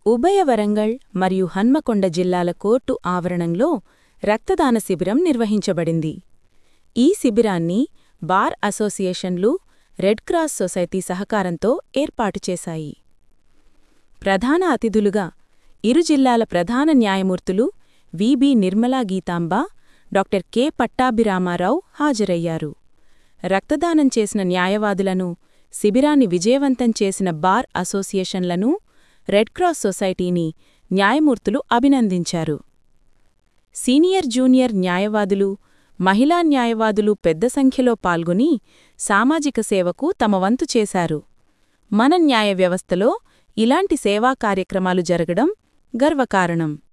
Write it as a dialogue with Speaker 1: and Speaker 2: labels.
Speaker 1: ఉభయ వరంగల్ మరియు హన్మకొండ జిల్లాల కోర్టు ఆవరణంలో రక్తదాన శిబిరం నిర్వహించబడింది ఈ శిబిరాన్ని బార్ అసోసియేషన్లు రెడ్ క్రాస్ సొసైటీ సహకారంతో ఏర్పాటు చేశాయి ప్రధాన అతిథులుగా ఇరు జిల్లాల ప్రధాన న్యాయమూర్తులు V B Nirmala Geethamba doctor K Pattabhiramarao హాజరయ్యారు రక్తదానం చేసిన న్యాయవాదులను శిబిరాన్ని విజయవంతం చేసిన బార్ అసోసియేషన్లను రెడ్ క్రాస్ సొసైటీని న్యాయమూర్తులు అభినందించారు సీనియర్ జూనియర్ న్యాయవాదులు మహిళా న్యాయవాదులు పెద్ద సంఖ్యలో పాల్గొని సామాజిక సేవకు తమ వంతు చేశారు మన న్యాయ వ్యవస్థలో ఇలాంటి సేవా కార్యక్రమాలు జరగడం గర్వకారణం